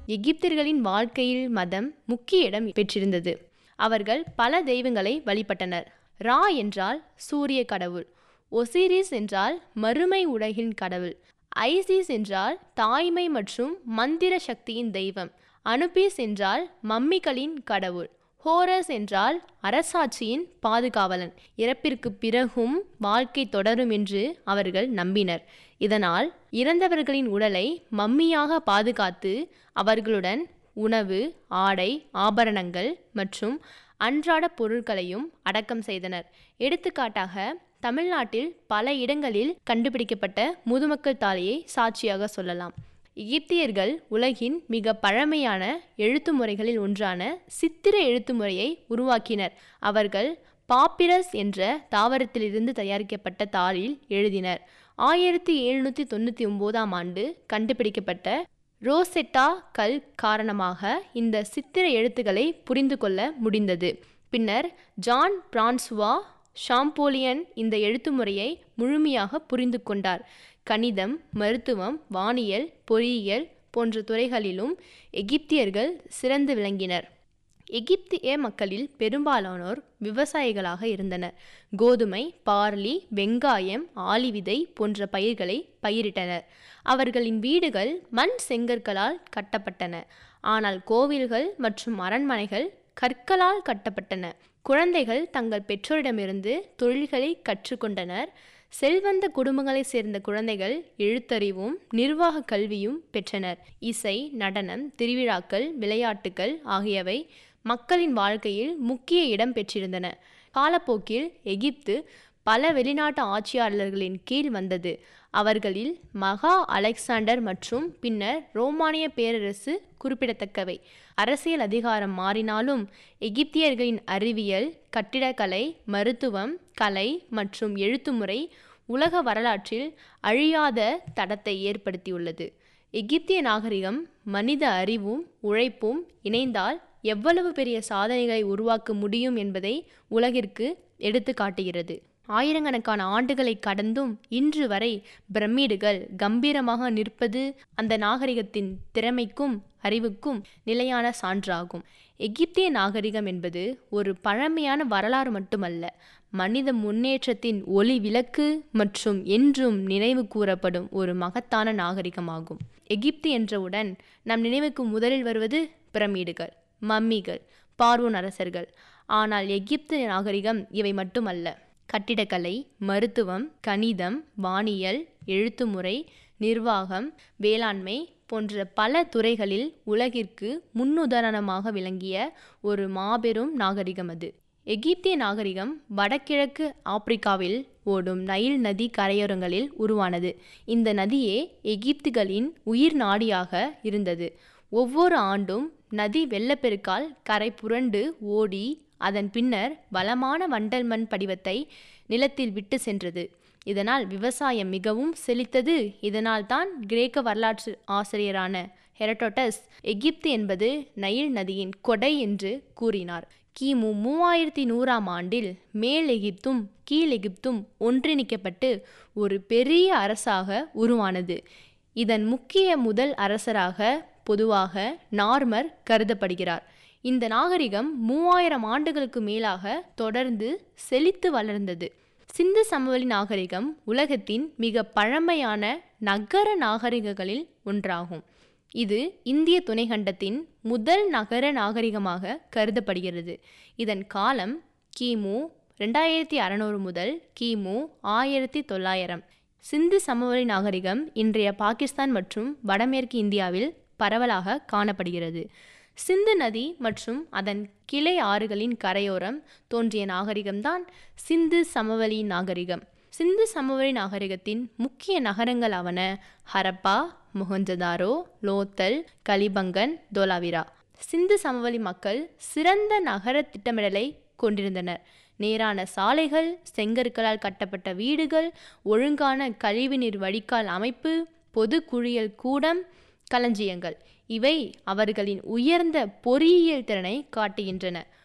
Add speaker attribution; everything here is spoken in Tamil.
Speaker 1: எகிப்தியர்களின் வாழ்க்கையில் மதம் முக்கிய இடம் பெற்றிருந்தது அவர்கள் பல தெய்வங்களை வழிபட்டனர் ரா என்றால் சூரிய கடவுள் ஒசிரிஸ் என்றால் மறுமை உலகின் கடவுள் ஐசிஸ் என்றால் தாய்மை மற்றும் மந்திர சக்தியின் தெய்வம் அனுபிஸ் என்றால் மம்மிகளின் கடவுள் ஹோரஸ் என்றால் அரசாட்சியின் பாதுகாவலன் இறப்பிற்கு பிறகும் வாழ்க்கை தொடரும் என்று அவர்கள் நம்பினர் இதனால் இறந்தவர்களின் உடலை மம்மியாக பாதுகாத்து அவர்களுடன் உணவு ஆடை ஆபரணங்கள் மற்றும் அன்றாட பொருட்களையும் அடக்கம் செய்தனர் எடுத்துக்காட்டாக தமிழ்நாட்டில் பல இடங்களில் கண்டுபிடிக்கப்பட்ட முதுமக்கள் தாலியை சாட்சியாக சொல்லலாம் எகிப்தியர்கள் உலகின் மிக பழமையான எழுத்து முறைகளில் ஒன்றான சித்திர எழுத்து முறையை உருவாக்கினர் அவர்கள் பாப்பிரஸ் என்ற தாவரத்திலிருந்து தயாரிக்கப்பட்ட தாளில் எழுதினர் ஆயிரத்தி எழுநூற்றி தொண்ணூற்றி ஒம்போதாம் ஆண்டு கண்டுபிடிக்கப்பட்ட ரோசெட்டா கல் காரணமாக இந்த சித்திர எழுத்துக்களை புரிந்து கொள்ள முடிந்தது பின்னர் ஜான் பிரான்சுவா ஷாம்போலியன் இந்த எழுத்து முறையை முழுமையாக புரிந்து கொண்டார் கணிதம் மருத்துவம் வானியல் பொறியியல் போன்ற துறைகளிலும் எகிப்தியர்கள் சிறந்து விளங்கினர் எகிப்திய மக்களில் பெரும்பாலானோர் விவசாயிகளாக இருந்தனர் கோதுமை பார்லி வெங்காயம் ஆலிவிதை போன்ற பயிர்களை பயிரிட்டனர் அவர்களின் வீடுகள் மண் செங்கற்களால் கட்டப்பட்டன ஆனால் கோவில்கள் மற்றும் அரண்மனைகள் கற்களால் கட்டப்பட்டன குழந்தைகள் தங்கள் பெற்றோரிடமிருந்து தொழில்களை கற்றுக்கொண்டனர் செல்வந்த குடும்பங்களைச் சேர்ந்த குழந்தைகள் எழுத்தறிவும் நிர்வாக கல்வியும் பெற்றனர் இசை நடனம் திருவிழாக்கள் விளையாட்டுகள் ஆகியவை மக்களின் வாழ்க்கையில் முக்கிய இடம் பெற்றிருந்தன காலப்போக்கில் எகிப்து பல வெளிநாட்டு ஆட்சியாளர்களின் கீழ் வந்தது அவர்களில் மகா அலெக்சாண்டர் மற்றும் பின்னர் ரோமானிய பேரரசு குறிப்பிடத்தக்கவை அரசியல் அதிகாரம் மாறினாலும் எகிப்தியர்களின் அறிவியல் கட்டிடக்கலை மருத்துவம் கலை மற்றும் எழுத்துமுறை உலக வரலாற்றில் அழியாத தடத்தை ஏற்படுத்தியுள்ளது எகிப்திய நாகரிகம் மனித அறிவும் உழைப்பும் இணைந்தால் எவ்வளவு பெரிய சாதனைகளை உருவாக்க முடியும் என்பதை உலகிற்கு எடுத்து காட்டுகிறது ஆயிரக்கணக்கான ஆண்டுகளை கடந்தும் இன்று வரை பிரமிடுகள் கம்பீரமாக நிற்பது அந்த நாகரிகத்தின் திறமைக்கும் அறிவுக்கும் நிலையான சான்றாகும் எகிப்திய நாகரிகம் என்பது ஒரு பழமையான வரலாறு மட்டுமல்ல மனித முன்னேற்றத்தின் ஒளி விளக்கு மற்றும் என்றும் நினைவு கூறப்படும் ஒரு மகத்தான நாகரிகமாகும் எகிப்து என்றவுடன் நம் நினைவுக்கு முதலில் வருவது பிரமிடுகள் மம்மிகள் பார்வோன் அரசர்கள் ஆனால் எகிப்து நாகரிகம் இவை மட்டுமல்ல கட்டிடக்கலை மருத்துவம் கணிதம் வானியல் எழுத்துமுறை நிர்வாகம் வேளாண்மை போன்ற பல துறைகளில் உலகிற்கு முன்னுதாரணமாக விளங்கிய ஒரு மாபெரும் நாகரிகம் அது எகிப்திய நாகரிகம் வடகிழக்கு ஆப்பிரிக்காவில் ஓடும் நைல் நதி கரையோரங்களில் உருவானது இந்த நதியே எகிப்துகளின் உயிர் நாடியாக இருந்தது ஒவ்வொரு ஆண்டும் நதி வெள்ளப்பெருக்கால் கரை புரண்டு ஓடி அதன் பின்னர் வளமான வண்டல் மண் படிவத்தை நிலத்தில் விட்டு சென்றது இதனால் விவசாயம் மிகவும் செழித்தது இதனால் தான் கிரேக்க வரலாற்று ஆசிரியரான ஹெரட்டோட்டஸ் எகிப்து என்பது நைல் நதியின் கொடை என்று கூறினார் கிமு மூவாயிரத்தி நூறாம் ஆண்டில் மேல் எகிப்தும் கீழ் எகிப்தும் ஒன்றிணைக்கப்பட்டு ஒரு பெரிய அரசாக உருவானது இதன் முக்கிய முதல் அரசராக பொதுவாக நார்மர் கருதப்படுகிறார் இந்த நாகரிகம் மூவாயிரம் ஆண்டுகளுக்கு மேலாக தொடர்ந்து செழித்து வளர்ந்தது சிந்து சமவெளி நாகரிகம் உலகத்தின் மிக பழமையான நகர நாகரிகங்களில் ஒன்றாகும் இது இந்திய துணைக்கண்டத்தின் முதல் நகர நாகரிகமாக கருதப்படுகிறது இதன் காலம் கிமு ரெண்டாயிரத்தி அறநூறு முதல் கிமு ஆயிரத்தி தொள்ளாயிரம் சிந்து சமவெளி நாகரிகம் இன்றைய பாகிஸ்தான் மற்றும் வடமேற்கு இந்தியாவில் பரவலாக காணப்படுகிறது சிந்து நதி மற்றும் அதன் கிளை ஆறுகளின் கரையோரம் தோன்றிய நாகரிகம்தான் சிந்து சமவெளி நாகரிகம் சிந்து சமவெளி நாகரிகத்தின் முக்கிய நகரங்கள் ஆவன ஹரப்பா முகஞ்சதாரோ லோத்தல் கலிபங்கன் தோலாவிரா சிந்து சமவெளி மக்கள் சிறந்த நகர திட்டமிடலை கொண்டிருந்தனர் நேரான சாலைகள் செங்கற்களால் கட்டப்பட்ட வீடுகள் ஒழுங்கான கழிவுநீர் வடிகால் அமைப்பு பொது குழியல் கூடம் களஞ்சியங்கள் இவை அவர்களின் உயர்ந்த பொறியியல் திறனை காட்டுகின்றன